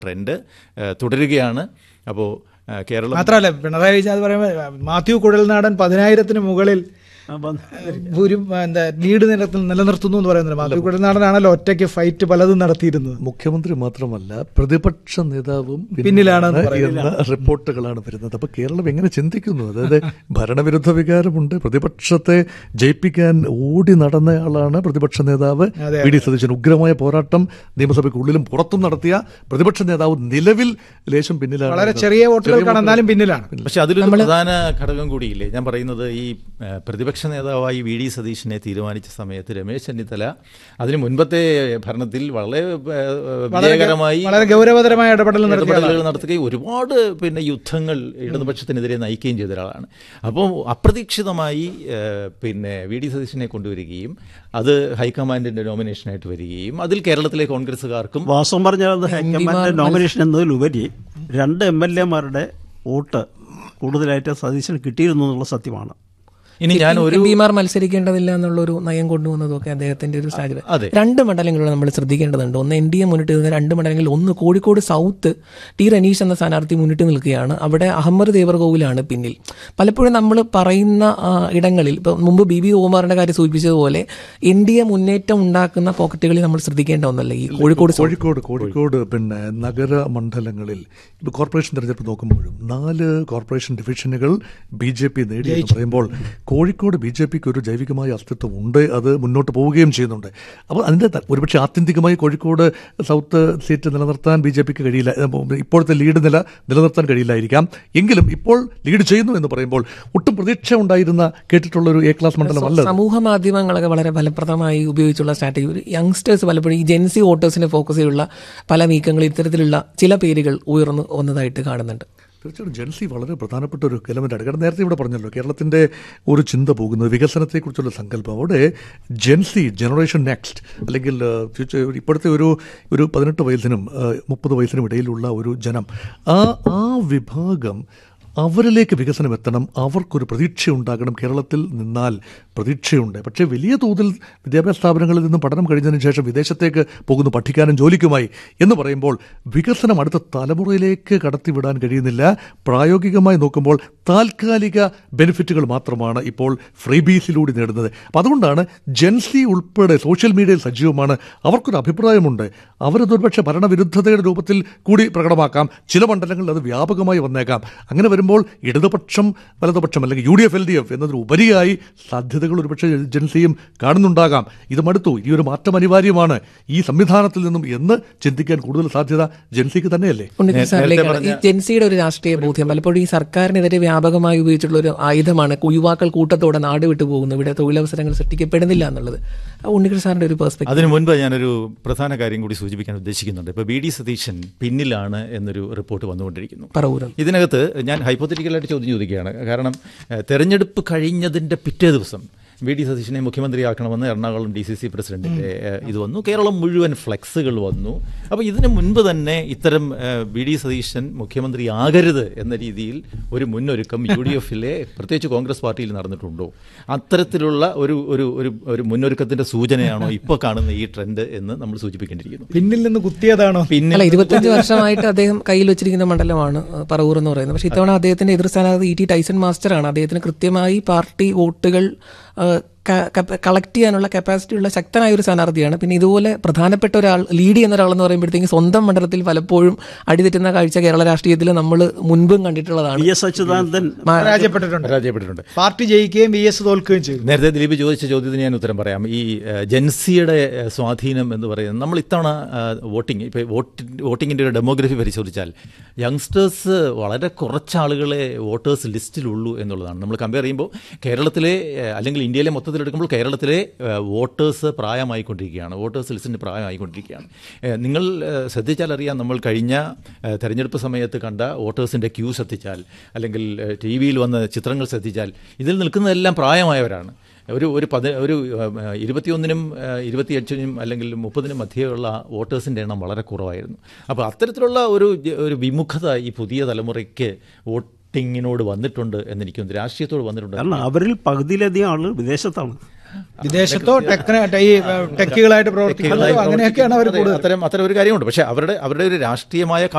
Trend ഏഹ്, തുടരുകയാണ് അപ്പോൾ ഏഹ്, കേരളം മാത്രമല്ല പിണറായി വിജയൻ അത് പറയുമ്പോൾ മാത്യു കുഴൽനാടൻ പതിനായിരത്തിന് മുകളിൽ ഭൂരി എന്താ ലീഡ് നിലത്തിൽ നിലനിർത്തുന്നു എന്ന് പറയുന്നത് മാത്യു കുഴൽനാടനാണല്ലോ ഒറ്റയ്ക്ക് ഫൈറ്റ് പലതും നടത്തിയിരുന്നത് മുഖ്യമന്ത്രി മാത്രമല്ല പ്രതിപക്ഷ നേതാവും പിന്നിലാണെന്ന് എന്ന റിപ്പോർട്ടുകളാണ് വരുന്നത് അപ്പൊ കേരളം എങ്ങനെ ചിന്തിക്കുന്നു അതായത് ഭരണവിരുദ്ധ വികാരമുണ്ട് പ്രതിപക്ഷത്തെ ജയിപ്പിക്കാൻ ഓടി നടന്നയാളാണ് പ്രതിപക്ഷ നേതാവ് അതെ, വി ഡി സതീശൻ ഉഗ്രമായ പോരാട്ടം നിയമസഭയ്ക്കുള്ളിലും പുറത്തും നടത്തിയ പ്രതിപക്ഷ നേതാവ് നിലവിൽ ലേശം പിന്നിലാണ് വളരെ ചെറിയ വോട്ടുകൾക്കാണ് എന്നാലും പിന്നിലാണ് പക്ഷെ അതിലൊരു പ്രധാന ഘടകം കൂടിയില്ലേ ഞാൻ പറയുന്നത് ഈ ഏഹ്, പ്രതിപക്ഷ നേതാവായി വി ഡി സതീശനെ തീരുമാനിച്ച സമയത്ത് രമേശ് ചെന്നിത്തല അതിന് മുൻപത്തെ ഭരണത്തിൽ വളരെ ഏഹ്, വിജയകരമായി വളരെ ഗൗരവതരമായ ഇടപെടൽ നടത്തിയ ഇടപെടലുകൾ നടത്തുകയും ഒരുപാട് പിന്നെ യുദ്ധങ്ങൾ ഇടതുപക്ഷത്തിനെതിരെ നയിക്കുകയും ചെയ്ത ഒരാളാണ് അപ്പോൾ അപ്രതീക്ഷിതമായി ഏഹ്, പിന്നെ വി ഡി സതീശനെ കൊണ്ടുവരികയും അത് ഹൈക്കമാൻഡിന്റെ നോമിനേഷനായിട്ട് വരികയും അതിൽ കേരളത്തിലെ കോൺഗ്രസ്സുകാർക്കും വാസ്തവം പറഞ്ഞാൽ അത് ഹൈക്കമാൻഡ് നോമിനേഷൻ എന്നതിലുപരി രണ്ട് എം എൽ എമാരുടെ വോട്ട് കൂടുതലായിട്ട് സതീശന് കിട്ടിയിരുന്നു എന്നുള്ള സത്യമാണ് ഇനി ഞാൻ ഒരു എം പിമാർ മത്സരിക്കേണ്ടതില്ല എന്നുള്ളൊരു നയം കൊണ്ടുവന്നതൊക്കെ അദ്ദേഹത്തിന്റെ ഒരു അതെ. സാഹചര്യം രണ്ട് മണ്ഡലങ്ങളിൽ നമ്മൾ ശ്രദ്ധിക്കേണ്ടതുണ്ട് ഒന്ന് എൻ ഡി എ മുന്നിട്ട് നിൽക്കുന്ന രണ്ട് മണ്ഡലങ്ങളിൽ ഒന്ന് കോഴിക്കോട് സൗത്ത് ടി റനീഷ് എന്ന സ്ഥാനാർത്ഥി മുന്നിട്ട് നിൽക്കുകയാണ് അവിടെ അഹമ്മദ് ദേവർകോവിലാണ് പിന്നിൽ പലപ്പോഴും നമ്മൾ പറയുന്ന ആ, ഇടങ്ങളിൽ ഇപ്പൊ മുമ്പ് ബി ബി ഓമാറിന്റെ കാര്യം സൂചിപ്പിച്ചതുപോലെ എൻ ഡി എ മുന്നേറ്റം ഉണ്ടാക്കുന്ന പോക്കറ്റുകളിൽ നമ്മൾ ശ്രദ്ധിക്കേണ്ട ഒന്നല്ല ഈ കോഴിക്കോട് സൗത്ത്. കോഴിക്കോട് കോഴിക്കോട് പിന്നെ നഗര മണ്ഡലങ്ങളിൽ ഇപ്പോൾ കോർപ്പറേഷൻ തെരഞ്ഞെടുപ്പ് നോക്കുമ്പോഴും നാല് കോർപ്പറേഷൻ ഡിവിഷനുകൾ ബി ജെ പി നേടി എന്ന് പറയുമ്പോൾ കോഴിക്കോട് ബി ജെ പിക്ക് ഒരു ജൈവികമായ അസ്തിത്വം ഉണ്ട് അത് മുന്നോട്ട് പോവുകയും ചെയ്യുന്നുണ്ട് അപ്പോൾ അതിൻ്റെ ത- ഒരുപക്ഷെ ആത്യന്തികമായി കോഴിക്കോട് സൗത്ത് സീറ്റ് നിലനിർത്താൻ ബി ജെ പിക്ക് കഴിയില്ല ഏഹ് ഇപ്പോഴത്തെ ലീഡ് നില നിലനിർത്താൻ കഴിയില്ലായിരിക്കാം എങ്കിലും ഇപ്പോൾ ലീഡ് ചെയ്യുന്നു എന്ന് പറയുമ്പോൾ ഒട്ടും പ്രതീക്ഷ ഉണ്ടായിരുന്ന കേട്ടിട്ടുള്ള ഒരു എ ക്ലാസ് മണ്ഡലമല്ല അത്. സമൂഹ മാധ്യമങ്ങളൊക്കെ വളരെ ഫലപ്രദമായി ഉപയോഗിച്ചുള്ള സ്ട്രാറ്റജി ഒരു യങ്സ്റ്റേഴ്സ് പലപ്പോഴും ഈ ജെൻസി വോട്ടേഴ്സിനെ ഫോക്കസ് ചെയ്തുള്ള പല നീക്കങ്ങൾ ഇത്തരത്തിലുള്ള ചില പേരുകൾ ഉയർന്നു വന്നതായിട്ട് കാണുന്നുണ്ട് തീർച്ചയായിട്ടും ജൻസി വളരെ പ്രധാനപ്പെട്ട ഒരു എലമെൻ്റാണ് കാരണം നേരത്തെ ഇവിടെ പറഞ്ഞല്ലോ കേരളത്തിൻ്റെ ഒരു ചിന്ത പോകുന്നത് വികസനത്തെക്കുറിച്ചുള്ള സങ്കല്പം അവിടെ ജെൻസി ജനറേഷൻ നെക്സ്റ്റ് അല്ലെങ്കിൽ ഏഹ്, ഫ്യൂച്ചർ ഇപ്പോഴത്തെ ഒരു ഒരു പതിനെട്ട് വയസ്സിനും ഏഹ്, മുപ്പത് വയസ്സിനും ഇടയിലുള്ള ഒരു ജനം ആ ആ വിഭാഗം അവരിലേക്ക് വികസനം എത്തണം അവർക്കൊരു പ്രതീക്ഷ ഉണ്ടാകണം കേരളത്തിൽ നിന്നാൽ പ്രതീക്ഷയുണ്ട് പക്ഷേ വലിയ തോതിൽ വിദ്യാഭ്യാസ സ്ഥാപനങ്ങളിൽ നിന്നും പഠനം കഴിഞ്ഞതിന് ശേഷം വിദേശത്തേക്ക് പോകുന്നു പഠിക്കാനും ജോലിക്കുമായി എന്ന് പറയുമ്പോൾ വികസനം അടുത്ത തലമുറയിലേക്ക് കടത്തിവിടാൻ കഴിയുന്നില്ല പ്രായോഗികമായി നോക്കുമ്പോൾ താൽക്കാലിക ബെനിഫിറ്റുകൾ മാത്രമാണ് ഇപ്പോൾ ഫ്രീബീസിലൂടെ നേടുന്നത് അപ്പം അതുകൊണ്ടാണ് ജെൻസി ഉൾപ്പെടെ സോഷ്യൽ മീഡിയയിൽ സജീവമാണ് അവർക്കൊരു അഭിപ്രായമുണ്ട് അവരത് ഒരുപക്ഷെ ഭരണവിരുദ്ധതയുടെ രൂപത്തിൽ കൂടി പ്രകടമാക്കാം ചില മണ്ഡലങ്ങളിൽ അത് വ്യാപകമായി വന്നേക്കാം അങ്ങനെ വരുമ്പോൾ ഇടതുപക്ഷം വലതുപക്ഷം അല്ലെങ്കിൽ U D F L D F എന്നതിന് ഉപരിയായി സാധ്യതകൾ ഒരുപക്ഷെ ജൻസിയും കാണുന്നുണ്ടാകാം ഇത് മടുത്തു ഈ ഒരു മാറ്റം അനിവാര്യമാണ് ഈ സംവിധാനത്തിൽ നിന്നും എന്ന് ചിന്തിക്കാൻ കൂടുതൽ സാധ്യത ജൻസിക്ക് തന്നെയല്ലേ ഉണ്ണികൃഷ്ണൻ സാറിലേക്കാണ് ഈ ജെൻസിയുടെ ഒരു രാഷ്ട്രീയ ബോധ്യം പലപ്പോഴും ഈ സർക്കാരിനെതിരെ വ്യാപകമായി ഉപയോഗിച്ചിട്ടുള്ള ഒരു ആയുധമാണ് യുവാക്കൾ കൂട്ടത്തോടെ നാട് വിട്ടു പോകുന്നു ഇവിടെ തൊഴിലവസരങ്ങൾ സൃഷ്ടിക്കപ്പെടുന്നില്ല എന്നുള്ളത് ആ ഉണ്ണികൃഷ്ണൻ സാറിന്റെ ഒരു പെർസ്പെക്ടീവ് അതിനു മുൻപ് ഞാനൊരു പ്രധാന കാര്യം കൂടി സൂചിപ്പിക്കാൻ ഉദ്ദേശിക്കുന്നുണ്ട് ഇപ്പോൾ ബി ഡി സതീശൻ പിന്നിലാണ് എന്നൊരു റിപ്പോർട്ട് വന്നുകൊണ്ടിരിക്കുന്നു പറവൂരം ഇതിനകത്ത് ഞാൻ ഹൈപ്പോത്തറ്റിക്കലായിട്ട് ചോദ്യം ചോദിക്കുകയാണ് കാരണം ഏഹ്, തെരഞ്ഞെടുപ്പ് കഴിഞ്ഞതിൻ്റെ പിറ്റേ ദിവസം വി ഡി സതീശനെ മുഖ്യമന്ത്രിയാക്കണമെന്ന് എറണാകുളം ഡി സി സി പ്രസിഡന്റിന്റെ ഏഹ്, ഇത് വന്നു കേരളം മുഴുവൻ ഫ്ലെക്സുകൾ വന്നു അപ്പോൾ ഇതിന് മുൻപ് തന്നെ ഇത്തരം ഏഹ്, വി ഡി സതീശൻ മുഖ്യമന്ത്രിയാകരുത് എന്ന രീതിയിൽ ഒരു മുന്നൊരുക്കം യു ഡി എഫിലെ പ്രത്യേകിച്ച് കോൺഗ്രസ് പാർട്ടിയിൽ നടന്നിട്ടുണ്ടോ അത്തരത്തിലുള്ള ഒരു ഒരു ഒരു ഒരു മുന്നൊരുക്കത്തിന്റെ സൂചനയാണോ ഇപ്പോൾ കാണുന്ന ഈ ട്രെൻഡ് എന്ന് നമ്മൾ സൂചിപ്പിക്കേണ്ടിയിരിക്കുന്നു പിന്നിൽ നിന്ന് കുത്തിയതാണോ പിന്നെ അല്ല ഇരുപത്തഞ്ച് വർഷമായിട്ട് അദ്ദേഹം കയ്യിൽ വെച്ചിരിക്കുന്ന മണ്ഡലമാണ് ഏഹ്, പറവൂർ എന്ന് പറയുന്നത് പക്ഷേ ഇത്തവണ അദ്ദേഹത്തിന്റെ എതിർ സ്ഥാനാർത്ഥി ഇ ടി ടൈസൺ മാസ്റ്ററാണ് അദ്ദേഹത്തിന് കൃത്യമായി പാർട്ടി വോട്ടുകൾ കളക്ട് ചെയ്യാനുള്ള കപ്പാസിറ്റി ഉള്ള ശക്തനായ ഒരു സ്ഥാനാർത്ഥിയാണ് പിന്നെ ഇതുപോലെ പ്രധാനപ്പെട്ട ഒരാൾ ലീഡ് ചെയ്യുന്ന ഒരാളെന്ന് പറയുമ്പോഴത്തേക്കും സ്വന്തം മണ്ഡലത്തിൽ പലപ്പോഴും അടിതെറ്റുന്ന കാഴ്ച കേരള രാഷ്ട്രീയത്തിൽ നമ്മൾ മുൻപും കണ്ടിട്ടുള്ളതാണ് വി എസ് അച്യുതാനന്ദൻ പരാജയപ്പെട്ടിട്ടുണ്ട് പരാജയപ്പെട്ടിട്ടുണ്ട് പാർട്ടി ജയിക്കുകയും വി എസ് തോൽക്കുകയും ചെയ്തു നേരത്തെ ദിലീപ് ചോദിച്ച ചോദ്യത്തിന് ഞാൻ ഉത്തരം പറയാം ഈ ഏഹ്, ജൻസിയുടെ ഏഹ്, സ്വാധീനം എന്ന് പറയുന്നത് നമ്മൾ ഇത്തവണ ഏഹ്, വോട്ടിംഗ് ഇപ്പോൾ വോട്ടി വോട്ടിങ്ങിൻ്റെ ഒരു ഡെമോഗ്രഫി പരിശോധിച്ചാൽ യങ്സ്റ്റേഴ്സ് വളരെ കുറച്ച് ആളുകളെ വോട്ടേഴ്സ് ലിസ്റ്റിലുള്ളൂ എന്നുള്ളതാണ് നമ്മൾ കമ്പയർ ചെയ്യുമ്പോൾ കേരളത്തിലെ ഏഹ്, അല്ലെങ്കിൽ ഇന്ത്യയിലെ മൊത്തത്തിലെടുക്കുമ്പോൾ കേരളത്തിലെ ഏഹ്, വോട്ടേഴ്സ് പ്രായമായിക്കൊണ്ടിരിക്കുകയാണ് വോട്ടേഴ്സ് ലിസ്റ്റിന് പ്രായമായിക്കൊണ്ടിരിക്കുകയാണ് ഏഹ്, നിങ്ങൾ ഏഹ്, ശ്രദ്ധിച്ചാൽ അറിയാം നമ്മൾ കഴിഞ്ഞ ഏഹ്, തെരഞ്ഞെടുപ്പ് സമയത്ത് കണ്ട വോട്ടേഴ്സിൻ്റെ ക്യൂ ശ്രദ്ധിച്ചാൽ അല്ലെങ്കിൽ ടി വിയിൽ വന്ന ചിത്രങ്ങൾ ശ്രദ്ധിച്ചാൽ ഇതിൽ നിൽക്കുന്നതെല്ലാം പ്രായമായവരാണ് ഒരു ഒരു പതി ഒരു ഉം, ഇരുപത്തിയൊന്നിനും ഏഹ്, ഇരുപത്തിയഞ്ചിനും അല്ലെങ്കിൽ മുപ്പതിനും മധ്യയുള്ള വോട്ടേഴ്സിൻ്റെ എണ്ണം വളരെ കുറവായിരുന്നു അപ്പോൾ അത്തരത്തിലുള്ള ഒരു ജ- ഒരു വിമുഖത ഈ പുതിയ തലമുറയ്ക്ക് വോട്ടിങ്ങിനോട് വന്നിട്ടുണ്ട് എന്നെനിക്കൊന്ന് രാഷ്ട്രീയത്തോട് വന്നിട്ടുണ്ട് കാരണം അവരിൽ പകുതിയിലധികം ആളുകൾ വിദേശത്താണ് വിദേശത്തോ ടെക്ന ഈ ടെക്കുകളായിട്ട് പ്രവർത്തിക്കുന്നതോ അങ്ങനെയൊക്കെയാണ് അവർ അതെ, കൂടുതൽ അത്തരം അത്തരം ഒരു കാര്യമുണ്ട് പക്ഷേ അവരുടെ അവരുടെ ഒരു രാഷ്ട്രീയമായ